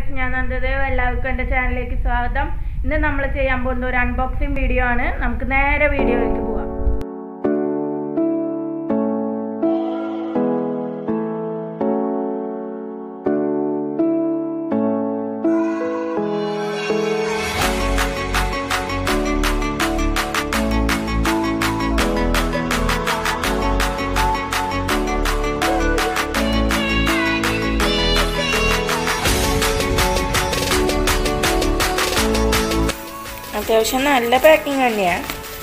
Guys ഞാൻ നന്ദദേവ് എല്ലാവർക്കും എൻ്റെ ചാനലിലേക്ക് സ്വാഗതം ഇന്ന് നമ്മൾ ചെയ്യാൻ പോകുന്ന ഒരു അൺബോക്സിങ് വീഡിയോ ആണ് നമുക്ക് നേരെ വീഡിയോയിലേക്ക് പോവാം അത്യാവശ്യം നല്ല പാക്കിംഗ് തന്നെയാണ്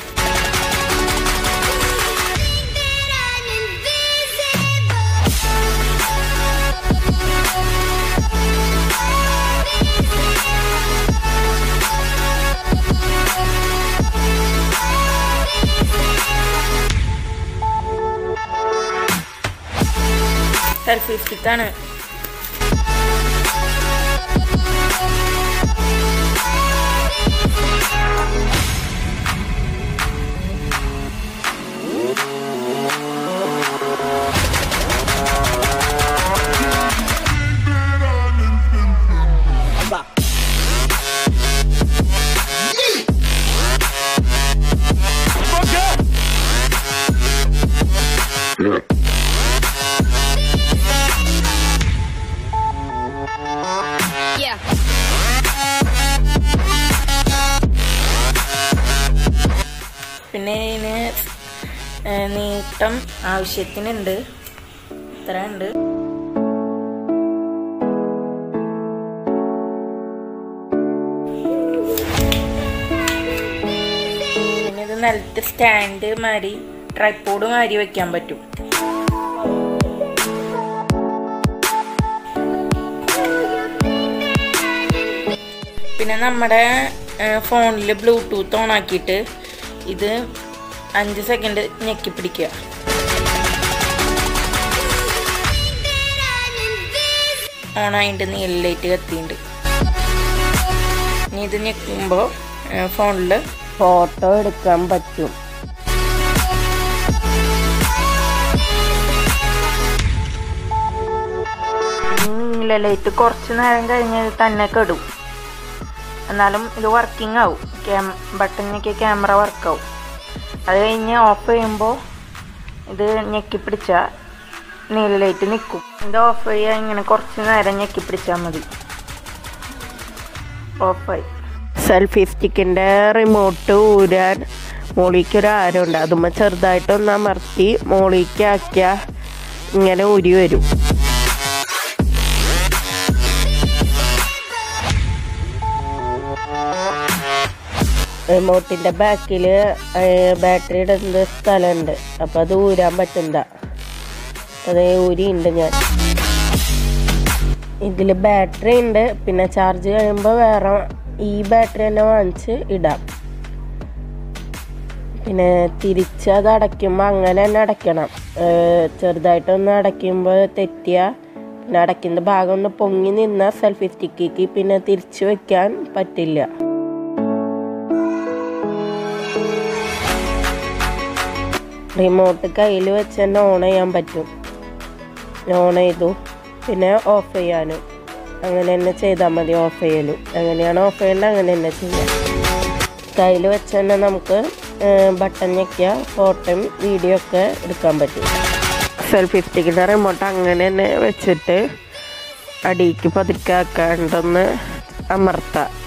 സെൽഫി സ്റ്റിക്കാണ് Yeah. പിന്നെ ഇതിന് ഏ, നീട്ടം ആവശ്യത്തിനുണ്ട് ഇത്ര ഉണ്ട് പിന്നെ ഇത് നിലത്ത് സ്റ്റാൻഡ് മാതിരി ട്രൈപ്പോഡ് മാതിരി വെക്കാൻ പറ്റും പിന്നെ നമ്മുടെ ഫോണിൽ ബ്ലൂടൂത്ത് ഓൺ ആക്കിയിട്ട് ഇത് അഞ്ച് സെക്കൻഡ് ഞെക്കി പിടിക്കുക ഓൺ ആയിട്ട് നീല ലൈറ്റ് കത്തിയുണ്ട് ഇനി ഇത് ഞെക്കുമ്പോൾ ഫോണിൽ ഫോട്ടോ എടുക്കാൻ പറ്റും നീല ലൈറ്റ് കുറച്ച് നേരം കഴിഞ്ഞ് ഇത് തന്നെ കെടും എന്നാലും ഇത് വർക്കിംഗ് ആവും ക്യാം ബട്ടൺ ഞെക്കിയ ക്യാമറ വർക്കാവും അത് കഴിഞ്ഞ് ഓഫ് ചെയ്യുമ്പോൾ ഇത് ഞെക്കി പിടിച്ചാൽ നീല ലൈറ്റ് നിൽക്കും ഇത് ഓഫ് ചെയ്യാൻ ഇങ്ങനെ കുറച്ച് നേരം ഞെക്കി പിടിച്ചാൽ മതി ഓഫായി സെൽഫി സ്റ്റിക്കിൻ്റെ റിമോട്ട് ഊരാൻ മോളിക്ക് ഒരു ആരമുണ്ട് അതുമ്മ ചെറുതായിട്ടൊന്ന് അമർത്തി മോളിക്ക് ആക്കിയാൽ ഇങ്ങനെ ഊരി വരും റിമോട്ടിൻ്റെ ബാക്കിൽ ബാറ്ററി ഇടുന്ന സ്ഥലമുണ്ട് അപ്പം അത് ഊരാൻ പറ്റുന്ന അത് ഊരിയുണ്ട് ഞാൻ ഇതിൽ ബാറ്ററി ഉണ്ട് പിന്നെ ചാർജ് കഴിയുമ്പോൾ വേറെ ഈ ബാറ്ററി തന്നെ വാങ്ങിച്ച് ഇടാം പിന്നെ തിരിച്ച് അത് അടയ്ക്കുമ്പോൾ അങ്ങനെ തന്നെ അടയ്ക്കണം ഏർ ചെറുതായിട്ടൊന്ന് അടയ്ക്കുമ്പോൾ തെറ്റിയ പിന്നെ അടയ്ക്കുന്ന ഭാഗം ഒന്ന് പൊങ്ങി നിന്നാൽ സെൽഫി സ്റ്റിക്കിക്ക് പിന്നെ തിരിച്ച് വെക്കാൻ പറ്റില്ല റിമോട്ട് കയ്യിൽ വെച്ച് തന്നെ ഓൺ ചെയ്യാൻ പറ്റും ഓൺ ചെയ്തു പിന്നെ ഓഫ് ചെയ്യാനും അങ്ങനെ തന്നെ ചെയ്താൽ മതി ഓഫ് ചെയ്യലും എങ്ങനെയാണ് ഓഫ് ചെയ്യേണ്ടത് അങ്ങനെ തന്നെ ചെയ്യാം കയ്യിൽ വെച്ച് തന്നെ നമുക്ക് ബട്ടൺ ഞെക്കിയ ഫോട്ടോയും വീഡിയോ ഒക്കെ എടുക്കാൻ പറ്റും സെൽഫി സ്റ്റിക്കിൻ്റെ റിമോട്ട് അങ്ങനെ തന്നെ വെച്ചിട്ട് അടിക്ക് പതുക്കെ ആക്കാണ്ടൊന്ന് അമർത്താം